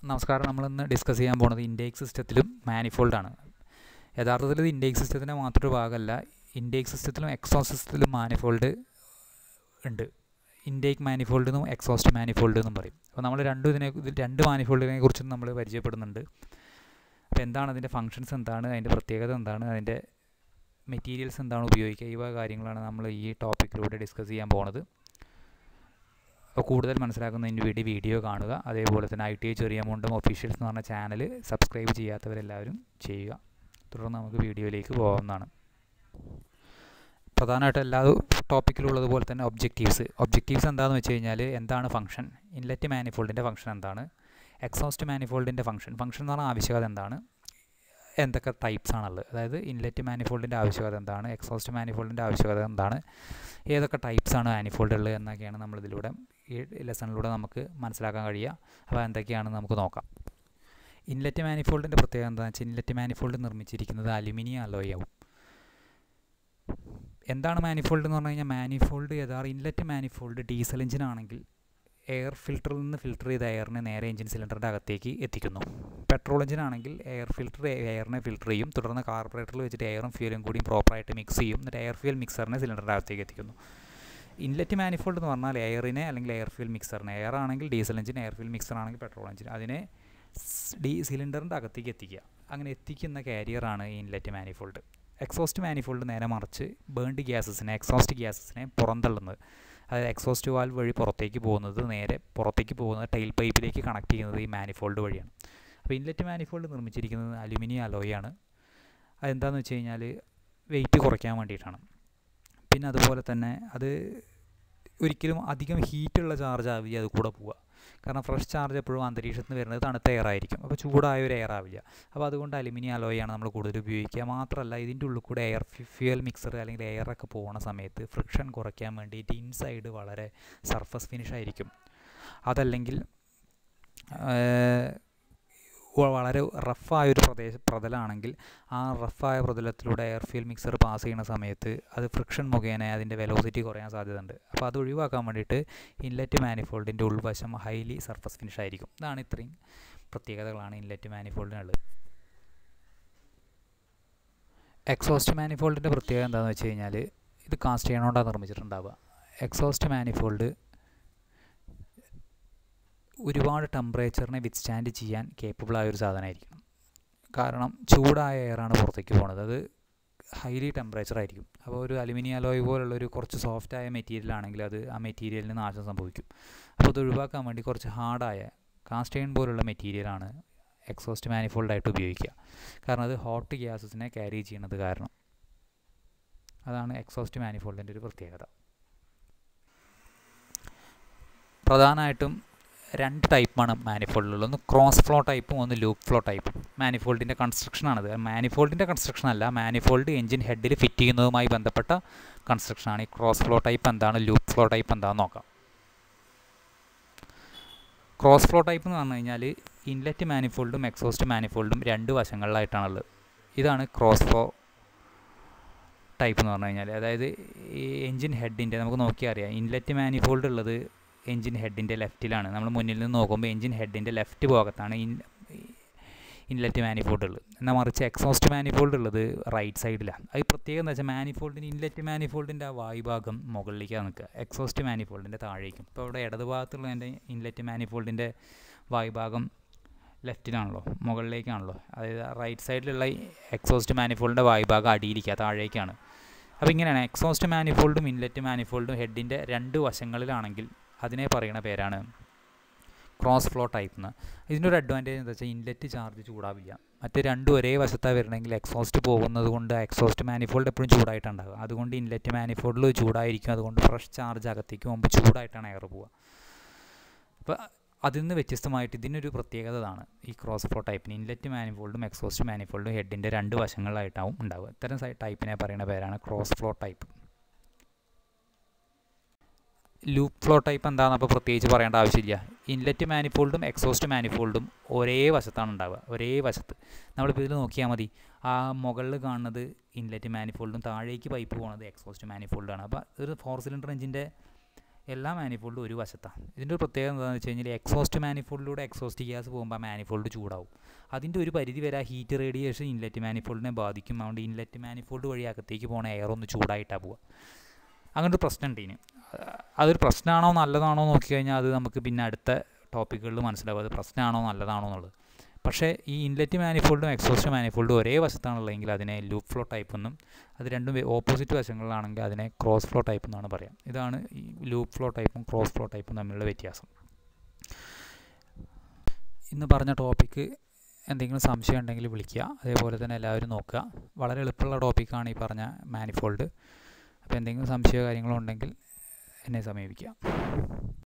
നമസ്കാരം നമ്മളിന്ന് ഡിസ്കസ് ചെയ്യാൻ പോണത് ഇൻടേക്ക് സിസ്റ്റത്തിലും മാനിഫോൾഡാണ് യഥാർത്ഥത്തിൽ ഇത് ഇൻടേക്ക് സിസ്റ്റത്തിൻ്റെ മാത്രം ഒരു ഭാഗമല്ല ഇൻടേക്ക് സിസ്റ്റത്തിലും എക്സോസ്റ്റ് സിസ്റ്റത്തിലും മാനിഫോൾഡ് ഉണ്ട് ഇൻടേക്ക് മാനിഫോൾഡ് എന്നും എക്സോസ്റ്റ് മാനിഫോൾഡ് എന്നും പറയും അപ്പോൾ നമ്മൾ രണ്ടും ഇതിനെ ഇതിൽ രണ്ട് മാനിഫോൾഡിനെ കുറിച്ചും നമ്മൾ പരിചയപ്പെടുന്നുണ്ട് അപ്പോൾ എന്താണ് അതിൻ്റെ ഫങ്ഷൻസ് എന്താണ് അതിൻ്റെ പ്രത്യേകത എന്താണ് അതിൻ്റെ മെറ്റീരിയൽസ് എന്താണ് ഉപയോഗിക്കുക ഇവ കാര്യങ്ങളാണ് നമ്മൾ ഈ ടോപ്പിക്കിലൂടെ ഡിസ്കസ് ചെയ്യാൻ പോണത് അപ്പോൾ കൂടുതൽ മനസ്സിലാക്കുന്നതിന് വേണ്ടി വീഡിയോ കാണുക അതേപോലെ തന്നെ ഐ ടി ഐ ചെറിയ മുണ്ടും ഒഫീഷ്യൽസ് എന്ന് പറഞ്ഞ ചാനൽ സബ്സ്ക്രൈബ് ചെയ്യാത്തവരെല്ലാവരും ചെയ്യുക തുടർന്ന് നമുക്ക് വീഡിയോയിലേക്ക് പോകാവുന്നതാണ് പ്രധാനമായിട്ട് എല്ലാ ടോപ്പിക്കിലുള്ളതുപോലെ തന്നെ ഒബ്ജക്റ്റീവ്സ് ഒബ്ജക്റ്റീവ്സ് എന്താണെന്ന് വെച്ച് കഴിഞ്ഞാൽ എന്താണ് ഫംഗ്ഷൻ ഇൻലെറ്റ് മാനിഫോൾഡിൻ്റെ ഫംഗ്ഷൻ എന്താണ് എക്സോസ്റ്റ് മാനിഫോൾഡിൻ്റെ ഫംഗ്ഷൻ ഫംഗ്ഷൻ എന്ന് പറഞ്ഞാൽ ആവശ്യകത എന്താണ് എന്തൊക്കെ ടൈപ്സ് ആണുള്ളത് അതായത് ഇൻലെറ്റ് മാനിഫോൾഡിൻ്റെ ആവശ്യകത എന്താണ് എക്സോസ്റ്റ് മാനിഫോൾഡിൻ്റെ ആവശ്യകത എന്താണ് ഏതൊക്കെ ടൈപ്സ് ആണ് മാനിഫോൾഡ് ഉള്ളത് എന്നൊക്കെയാണ് നമ്മളിതിലൂടെ ഈ ലെസണിലൂടെ നമുക്ക് മനസ്സിലാക്കാൻ കഴിയുക അപ്പോൾ എന്തൊക്കെയാണെന്ന് നമുക്ക് നോക്കാം ഇൻലെറ്റ് മാനിഫോൾഡിൻ്റെ പ്രത്യേകത എന്താണെന്ന് വെച്ചാൽ ഇൻലെറ്റ് മാനിഫോൾഡ് നിർമ്മിച്ചിരിക്കുന്നത് അലുമിനിയം അലോയ് ആവും എന്താണ് മാനിഫോൾഡ് എന്ന് പറഞ്ഞു കഴിഞ്ഞാൽ മാനിഫോൾഡ് യഥാർത്ഥ ഇൻലെറ്റ് മാനിഫോൾഡ് ഡീസൽ എഞ്ചിൻ ആണെങ്കിൽ എയർ ഫിൽറ്ററിൽ നിന്ന് ഫിൽറ്റർ ചെയ്ത എയറിനെ നേരെ എഞ്ചിൻ സിലിണ്ടറിൻ്റെ അകത്തേക്ക് എത്തിക്കുന്നു പെട്രോൾ എഞ്ചിൻ ആണെങ്കിൽ എയർ ഫിൽറ്റർ എയറിനെ ഫിൽറ്റർ ചെയ്യും തുടർന്ന് കാർബറേറ്ററിൽ വെച്ചിട്ട് എയറും ഫ്യൂലും കൂടിയും പ്രോപ്പറായിട്ട് മിക്സ് ചെയ്യും എന്നിട്ട് എയർ ഫ്യൂൽ മിക്സറിനെ സിലിണ്ടറിൻ്റെ അകത്തേക്ക് എത്തിക്കുന്നു ഇൻലെറ്റ് മാനിഫോൾഡ് എന്ന് പറഞ്ഞാൽ എയറിനെ അല്ലെങ്കിൽ എയർ ഫ്യൂൽ മിക്സറിനെ എയർ ആണെങ്കിൽ diesel engine air fuel mixer ആണെങ്കിൽ പെട്രോൾ എഞ്ചിൻ അതിനെ ഡി സിലിണ്ടറിൻ്റെ അകത്തേക്ക് എത്തിക്കുക അങ്ങനെ എത്തിക്കുന്ന കാരിയറാണ് ഈ ഇൻലെറ്റ് മാനിഫോൾഡ് എക്സോസ്റ്റ് മാനിഫോൾഡ് നേരെ മറിച്ച് ബേൺഡ് ഗ്യാസസിനെ എക്സോസ്റ്റ് ഗ്യാസസിനെ പുറന്തള്ളുന്നത് അതായത് എക്സോസ്റ്റ് വാൽവ് വഴി പുറത്തേക്ക് പോകുന്നത് നേരെ പുറത്തേക്ക് പോകുന്നത് ടൈൽ പൈപ്പിലേക്ക് കണക്ട് ചെയ്യുന്നത് ഈ മാനിഫോൾഡ് വഴിയാണ് അപ്പോൾ ഇൻലെറ്റ് മാനിഫോൾഡ് നിർമ്മിച്ചിരിക്കുന്നത് അലുമിനിയം അലോയാണ് അതെന്താണെന്ന് വെച്ച് കഴിഞ്ഞാൽ വെയിറ്റ് കുറയ്ക്കാൻ വേണ്ടിയിട്ടാണ് പിന്നെ അതുപോലെ തന്നെ അത് ഒരിക്കലും അധികം ഹീറ്റുള്ള ചാർജ് ആവില്ല അത് കൂടെ പോവുക കാരണം ഫ്രഷ് ചാർജ് എപ്പോഴും അന്തരീക്ഷത്തിൽ നിന്ന് വരുന്നത് തണുത്ത എയർ ആയിരിക്കും അപ്പോൾ ചൂടായ ഒരു എയർ ആവില്ല അപ്പോൾ അതുകൊണ്ട് അലുമിനിയം അലോയാണ് നമ്മൾ കൂടുതൽ ഉപയോഗിക്കുക മാത്രമല്ല ഇതിൻ്റെ ഉള്ളിൽ കൂടെ എയർ ഫ്യൂൽ മിക്സർ അല്ലെങ്കിൽ എയറൊക്കെ പോകുന്ന സമയത്ത് ഫ്രിക്ഷൻ കുറയ്ക്കാൻ വേണ്ടിയിട്ട് ഇൻസൈഡ് വളരെ സർഫസ് ഫിനിഷ് ആയിരിക്കും അതല്ലെങ്കിൽ വളരെ റഫായൊരു പ്രദേശ പ്രതലമാണെങ്കിൽ ആ റഫായ പ്രതലത്തിലൂടെ എയർ ഫ്യൂൽ മിക്സർ പാസ് ചെയ്യുന്ന സമയത്ത് അത് ഫ്രിക്ഷൻ മുഖേന അതിൻ്റെ വെലോസിറ്റി കുറയാൻ സാധ്യതയുണ്ട് അപ്പോൾ അത് ഒഴിവാക്കാൻ വേണ്ടിയിട്ട് ഇൻലെറ്റ് മാനിഫോൾഡിൻ്റെ ഉൾവശം ഹൈലി സർഫസ് ഫിനിഷ് ആയിരിക്കും ഇതാണ് ഇത്രയും പ്രത്യേകതകളാണ് ഇൻലെറ്റ് മാനിഫോൾഡിനുള്ളത് എക്സോസ്റ്റ് മാനിഫോൾഡിൻ്റെ പ്രത്യേകത എന്താണെന്ന് വെച്ച് കഴിഞ്ഞാൽ ഇത് കാസ്റ്റ് ചെയ്യണോണ്ടാണ് നിർമ്മിച്ചിട്ടുണ്ടാവുക എക്സോസ്റ്റ് മാനിഫോൾഡ് ഒരുപാട് ടെമ്പറേച്ചറിനെ വിത്ത്സ്റ്റാൻഡ് ചെയ്യാൻ കേപ്പബിൾ ആയ ഒരു സാധനമായിരിക്കണം കാരണം ചൂടായ എയറാണ് പുറത്തേക്ക് പോകുന്നത് അത് ഹൈലി ടെമ്പറേച്ചർ ആയിരിക്കും അപ്പോൾ ഒരു അലുമിനിയം അലോയ് പോലുള്ള ഒരു കുറച്ച് സോഫ്റ്റ് ആയ മെറ്റീരിയൽ ആണെങ്കിൽ അത് ആ മെറ്റീരിയലിന് നാശം സംഭവിക്കും അപ്പോൾ അത് ഒഴിവാക്കാൻ വേണ്ടി കുറച്ച് ഹാർഡായ കാസ്റ്റൈൻ പോലുള്ള മെറ്റീരിയലാണ് എക്സോസ്റ്റ് മാനിഫോൾഡായിട്ട് ഉപയോഗിക്കുക കാരണം അത് ഹോട്ട് ഗ്യാസസിനെ ക്യാരി ചെയ്യുന്നത് കാരണം അതാണ് എക്സോസ്റ്റ് മാനിഫോൾഡിൻ്റെ ഒരു പ്രത്യേകത പ്രധാനമായിട്ടും രണ്ട് ടൈപ്പാണ് മാനിഫോൾഡിലുള്ളത് ഒന്ന് ക്രോസ് ഫ്ലോ ടൈപ്പും ഒന്ന് ലൂപ്പ് ഫ്ലോ ടൈപ്പും മാനിഫോൾഡിൻ്റെ കൺസ്ട്രക്ഷനാണത് മാനിഫോൾഡിൻ്റെ കൺസ്ട്രക്ഷൻ അല്ല മാനിഫോൾഡ് എഞ്ചിൻ ഹെഡിൽ ഫിറ്റ് ചെയ്യുന്നതുമായി ബന്ധപ്പെട്ട കൺസ്ട്രക്ഷനാണ് ഈ ക്രോസ് ഫ്ലോ ടൈപ്പ് എന്താണ് ലൂപ്പ് ഫ്ലോ ടൈപ്പ് എന്താണെന്ന് നോക്കാം ക്രോസ് ഫ്ലോ ടൈപ്പ് എന്ന് പറഞ്ഞു കഴിഞ്ഞാൽ ഇൻലെറ്റ് മാനിഫോൾഡും എക്സോസ്റ്റ് മാനിഫോൾഡും രണ്ട് വശങ്ങളിലായിട്ടാണുള്ളത് ഇതാണ് ക്രോസ് ഫ്ലോ ടൈപ്പ് എന്ന് പറഞ്ഞു കഴിഞ്ഞാൽ അതായത് ഈ എഞ്ചിൻ ഹെഡിൻ്റെ നമുക്ക് നോക്കിയാൽ അറിയാം ഇൻലെറ്റ് മാനിഫോൾഡ് ഉള്ളത് എൻജിൻ ഹെഡിൻ്റെ ലെഫ്റ്റിലാണ് നമ്മൾ മുന്നിൽ നിന്ന് നോക്കുമ്പോൾ എൻജിൻ ഹെഡിൻ്റെ ലെഫ്റ്റ് ഭാഗത്താണ് ഇൻ ഇൻലെറ്റ് മാനിഫോൾഡ് ഉള്ളത് എന്നാൽ മറിച്ച് എക്സോസ്റ്റ് മാനിഫോൾഡ് ഉള്ളത് റൈറ്റ് സൈഡിലാണ് അത് പ്രത്യേകം എന്താ വെച്ചാൽ മാനിഫോൾഡിന് ഇൻലെറ്റ് മാനിഫോൾഡിൻ്റെ ആ വായുഭാഗം മുകളിലേക്കാണ് നിൽക്കുക എക്സോസ്റ്റ് മാനിഫോൾഡിൻ്റെ താഴേക്കും ഇപ്പോൾ ഇവിടെ ഇടത് ഭാഗത്തുള്ള എൻ്റെ ഇൻലെറ്റ് മാനിഫോൾഡിൻ്റെ വായുഭാഗം ലെഫ്റ്റിലാണല്ലോ മുകളിലേക്കാണല്ലോ അതായത് റൈറ്റ് സൈഡിലുള്ള എക്സോസ്റ്റ് മാനിഫോൾഡിൻ്റെ വായുഭാഗം അടിയിലിരിക്കുക താഴേക്കാണ് അപ്പോൾ ഇങ്ങനെയാണ് എക്സോസ്റ്റ് മാനിഫോൾഡും ഇൻലെറ്റ് മാനിഫോൾഡും ഹെഡിൻ്റെ രണ്ട് വശങ്ങളിലാണെങ്കിൽ അതിനെ പറയുന്ന പേരാണ് ക്രോസ് ഫ്ലോ ടൈപ്പ് എന്ന് ഇതിൻ്റെ ഒരു അഡ്വാൻറ്റേജ് എന്താ വെച്ചാൽ ഇൻലെറ്റ് ചാർജ് ചൂടാവില്ല മറ്റ് രണ്ടും ഒരേ വശത്താണ് വരണമെങ്കിൽ എക്സോസ്റ്റ് പോകുന്നത് കൊണ്ട് എക്സോസ്റ്റ് മാനിഫോൾഡ് എപ്പോഴും ചൂടായിട്ടുണ്ടാകുക അതുകൊണ്ട് ഇൻലെറ്റ് മാനിഫോൾഡിൽ ചൂടായിരിക്കും അതുകൊണ്ട് ഫ്രഷ് ചാർജ് അകത്തേക്ക് പോകുമ്പോൾ ചൂടായിട്ടാണ് എയർ പോവുക അപ്പോൾ അതിൽ നിന്ന് വ്യത്യസ്തമായിട്ട് ഇതിനൊരു പ്രത്യേകത ആണ് ഈ ക്രോസ് ഫ്ലോ ടൈപ്പിന് ഇൻലെറ്റ് മാനിഫോൾഡും എക്സോസ്റ്റ് മാനിഫോൾഡും ഹെഡിൻ്റെ രണ്ട് വശങ്ങളിലായിട്ടാവും ഉണ്ടാവുക ഇത്തരം ടൈപ്പിനെ പറയുന്ന പേരാണ് cross flow type loop flow type എന്താണെന്ന് അപ്പോൾ പ്രത്യേകിച്ച് പറയേണ്ട ആവശ്യമില്ല ഇൻലെറ്റ് മാനിഫോൾഡും എക്സോസ്റ്റ് മാനിഫോൾഡും ഒരേ വശത്താണ് ഉണ്ടാവുക ഒരേ വശത്ത് നമ്മളിപ്പോൾ ഇതിൽ നോക്കിയാൽ മതി ആ മുകളിൽ കാണുന്നത് ഇൻലെറ്റ് മാനിഫോൾഡും താഴേക്ക് പൈപ്പ് പോകുന്നത് എക്സോസ്റ്റ് മാനിഫോൾഡാണ് അപ്പോൾ ഒരു ഫോർ സിലിണ്ടർ എഞ്ചിൻ്റെ എല്ലാ മാനിഫോൾഡും ഒരു വശത്താണ് ഇതിൻ്റെ ഒരു പ്രത്യേകത എന്താണെന്ന് വെച്ച് കഴിഞ്ഞാൽ എക്സോസ്റ്റ് മാനിഫോൾഡിലൂടെ എക്സോസ്റ്റ് ഗ്യാസ് പോകുമ്പോൾ ആ മാനിഫോൾഡ് ചൂടാവും അതിൻ്റെ ഒരു പരിധി വരെ ഹീറ്റ് റേഡിയേഷൻ ഇൻലെറ്റ് മാനിഫോൾഡിനെ ബാധിക്കും അതുകൊണ്ട് ഇൻലെറ്റ് മാനിഫോൾഡ് വഴി അകത്തേക്ക് പോകുന്ന എയർ ഒന്ന് ചൂടായിട്ടാണ് പോവുക അങ്ങനൊരു പ്രശ്നമുണ്ട് ഇതിന് അതൊരു പ്രശ്നമാണോ നല്ലതാണോ നോക്കിക്കഴിഞ്ഞാൽ അത് നമുക്ക് പിന്നെ അടുത്ത ടോപ്പിക്കുകളിൽ മനസ്സിലാവും അത് പ്രശ്നമാണോ നല്ലതാണോ എന്നുള്ളത് പക്ഷേ ഈ ഇൻലെറ്റ് മാനിഫോൾഡും എക്സോസ്റ്റ് മാനിഫോൾഡും ഒരേ വശത്താണുള്ളതെങ്കിൽ അതിനെ ലൂപ്പ് ഫ്ലോ ടൈപ്പ് എന്നും അത് രണ്ടും ഓപ്പോസിറ്റ് വശങ്ങളിലാണെങ്കിൽ അതിനെ ക്രോസ് ഫ്ലോ ടൈപ്പ് എന്നാണ് പറയാം ഇതാണ് ഈ ലൂപ്പ് ഫ്ലോ ടൈപ്പും ക്രോസ് ഫ്ലോ ടൈപ്പും തമ്മിലുള്ള വ്യത്യാസം ഇന്ന് പറഞ്ഞ ടോപ്പിക്ക് എന്തെങ്കിലും സംശയം ഉണ്ടെങ്കിൽ വിളിക്കുക അതേപോലെ തന്നെ എല്ലാവരും നോക്കുക വളരെ എളുപ്പമുള്ള ടോപ്പിക്കാണ് ഈ പറഞ്ഞ മാനിഫോൾഡ് അപ്പോൾ എന്തെങ്കിലും സംശയമോ കാര്യങ്ങളോ ഉണ്ടെങ്കിൽ എന്നെ സമീപിക്കുക